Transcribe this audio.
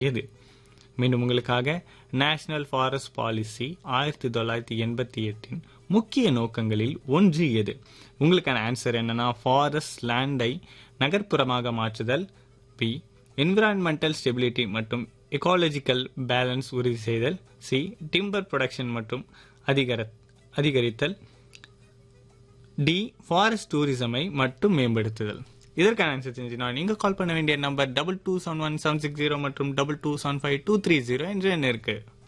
எது மீண்டும் உங்களுக்காக நேஷனல் ஃபாரஸ்ட் பாலிசி ஆயிரத்தி தொள்ளாயிரத்தி எண்பத்தி எட்டின் முக்கிய நோக்கங்களில் ஒன்று எது உங்களுக்கான ஆன்சர் என்னன்னா ஃபாரஸ்ட் லேண்டை நகர்ப்புறமாக மாற்றுதல் பி என்விரான்மெண்டல் ஸ்டெபிலிட்டி மற்றும் எக்காலஜிக்கல் பேலன்ஸ் உறுதி செய்தல் சி டிம்பர் ப்ரொடக்ஷன் மற்றும் அதிகர அதிகரித்தல் டி ஃபாரஸ்ட் டூரிசமை மட்டும் மேம்படுத்துதல் இதற்கான ஆன்சர் தெரிஞ்சுனா நீங்க கால் பண்ண வேண்டிய number double two seven one seven six zero மற்றும் double two seven five two three zero என்ற எண் இருக்கு